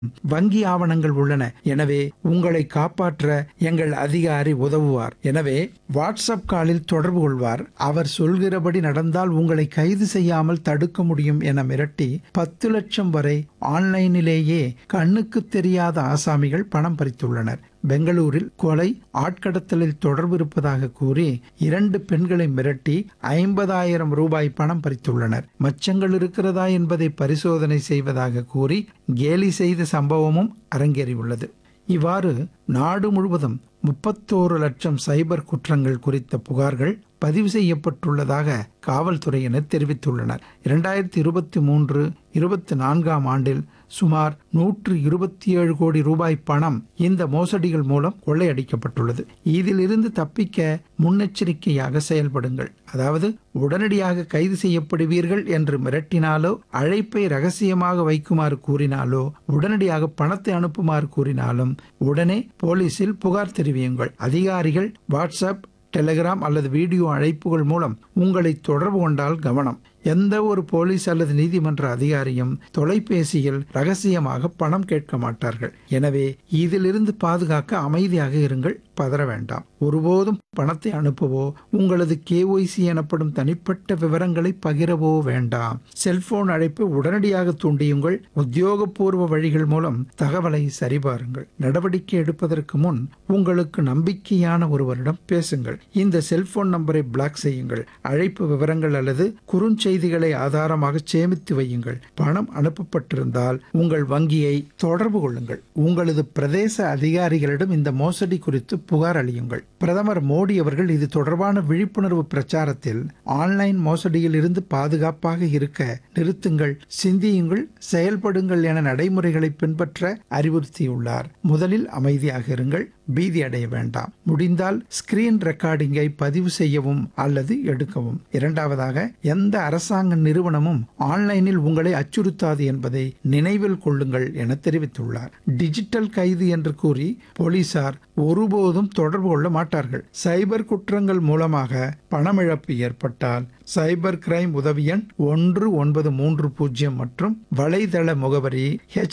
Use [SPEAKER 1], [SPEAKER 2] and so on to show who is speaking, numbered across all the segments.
[SPEAKER 1] வங்கி ஆவணங்கள் உள்ளன எனவே உங்களை காப்பாற்ற எங்கள் அதிகாரி உதவுவார் எனவே வாட்ஸ்அப் காலில் தொடர்பு கொள்வார் அவர் சொல்கிறபடி நடந்தால் உங்களை கைது செய்யாமல் தடுக்க முடியும் என மிரட்டி பத்து லட்சம் வரை ஆன்லைனிலேயே கண்ணுக்கு தெரியாத ஆசாமிகள் பணம் பறித்துள்ளனர் பெங்களூரில் கொலை ஆட்கடத்தலில் தொடர்பு இருப்பதாக கூறி இரண்டு பெண்களை மிரட்டி ஐம்பதாயிரம் ரூபாய் பணம் பறித்துள்ளனர் மச்சங்கள் இருக்கிறதா என்பதை பரிசோதனை செய்வதாக கூறி கேலி செய்த சம்பவமும் அரங்கேறியுள்ளது இவ்வாறு நாடு முழுவதும் முப்பத்தோரு லட்சம் சைபர் குற்றங்கள் குறித்த புகார்கள் பதிவு செய்யப்பட்டுள்ளதாக காவல்துறையினர் தெரிவித்துள்ளனர் இரண்டாயிரத்தி இருபத்தி மூன்று இருபத்தி நான்காம் ஆண்டில் சுமார் நூற்று இருபத்தி ஏழு கோடி ரூபாய் பணம் இந்த மோசடிகள் மூலம் கொள்ளையடிக்கப்பட்டுள்ளது இதிலிருந்து தப்பிக்க முன்னெச்சரிக்கையாக செயல்படுங்கள் அதாவது உடனடியாக கைது செய்யப்படுவீர்கள் என்று மிரட்டினாலோ அழைப்பை ரகசியமாக வைக்குமாறு கூறினாலோ உடனடியாக பணத்தை அனுப்புமாறு கூறினாலும் உடனே போலீசில் புகார் தெரிவியுங்கள் அதிகாரிகள் வாட்ஸ்அப் டெலிகிராம் அல்லது வீடியோ அழைப்புகள் மூலம் உங்களை தொடர்பு கொண்டால் கவனம் எந்த ஒரு போலீஸ் அல்லது நீதிமன்ற அதிகாரியும் தொலைபேசியில் ரகசியமாக பணம் கேட்க மாட்டார்கள் எனவே இதிலிருந்து பாதுகாக்க அமைதியாக இருங்கள் பதற வேண்டாம் ஒருபோதும் பணத்தை அனுப்பவோ உங்களது கேஒய்சி எனப்படும் தனிப்பட்ட விவரங்களை பகிரவோ வேண்டாம் செல்போன் அழைப்பு உடனடியாக தூண்டியுங்கள் உத்தியோகபூர்வ வழிகள் மூலம் தகவலை சரிபாருங்கள் நடவடிக்கை எடுப்பதற்கு முன் உங்களுக்கு நம்பிக்கையான ஒருவரிடம் பேசுங்கள் இந்த செல்போன் நம்பரை பிளாக் செய்யுங்கள் அழைப்பு விவரங்கள் அல்லது குறுஞ்செய்திகளை ஆதாரமாக சேமித்து வையுங்கள் பணம் அனுப்பப்பட்டிருந்தால் உங்கள் வங்கியை தொடர்பு கொள்ளுங்கள் உங்களது பிரதேச அதிகாரிகளிடம் இந்த மோசடி குறித்து புகார் அளியுங்கள் பிரதமர் மோடி அவர்கள் இது தொடர்பான விழிப்புணர்வு பிரச்சாரத்தில் ஆன்லைன் மோசடியில் இருந்து பாதுகாப்பாக இருக்க நிறுத்துங்கள் சிந்தியுங்கள் செயல்படுங்கள் என நடைமுறைகளை பின்பற்ற அறிவுறுத்தியுள்ளார் முதலில் அமைதியாக இருங்கள் பீதி அடைய வேண்டாம் முடிந்தால் ஸ்கிரீன் ரெக்கார்டிங்கை பதிவு செய்யவும் அல்லது எடுக்கவும் இரண்டாவதாக எந்த அரசாங்க நிறுவனமும் ஆன்லைனில் உங்களை அச்சுறுத்தாது என்பதை நினைவில் கொள்ளுங்கள் என தெரிவித்துள்ளார் டிஜிட்டல் கைது என்று கூறி போலீசார் ஒருபோதும் தொடர்பு கொள்ள மாட்டார்கள் சைபர் குற்றங்கள் மூலமாக பணமிழப்பு ஏற்பட்டால் சைபர் கிரைம் உதவி எண் ஒன்று ஒன்பது மூன்று பூஜ்ஜியம் மற்றும் வலைதள முகவரி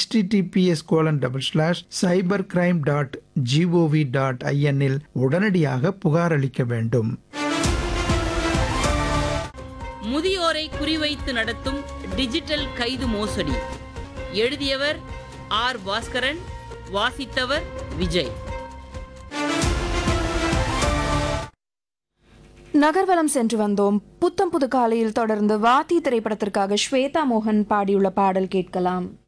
[SPEAKER 1] https colon double slash cyber crime dot GOV dot ஐஎன்னில் உடனடியாக புகார் அளிக்க வேண்டும்
[SPEAKER 2] முதியோரை குறிவைத்து நடத்தும் டிஜிட்டல் கைது மோசடி எழுதியவர் ஆர் பாஸ்கரன் வாசித்தவர் விஜய்
[SPEAKER 3] நகர்வலம் சென்று வந்தோம் புத்தம் புது காலையில் தொடர்ந்து வாத்தி திரைப்படத்திற்காக ஸ்வேதா மோகன் பாடியுள்ள பாடல் கேட்கலாம்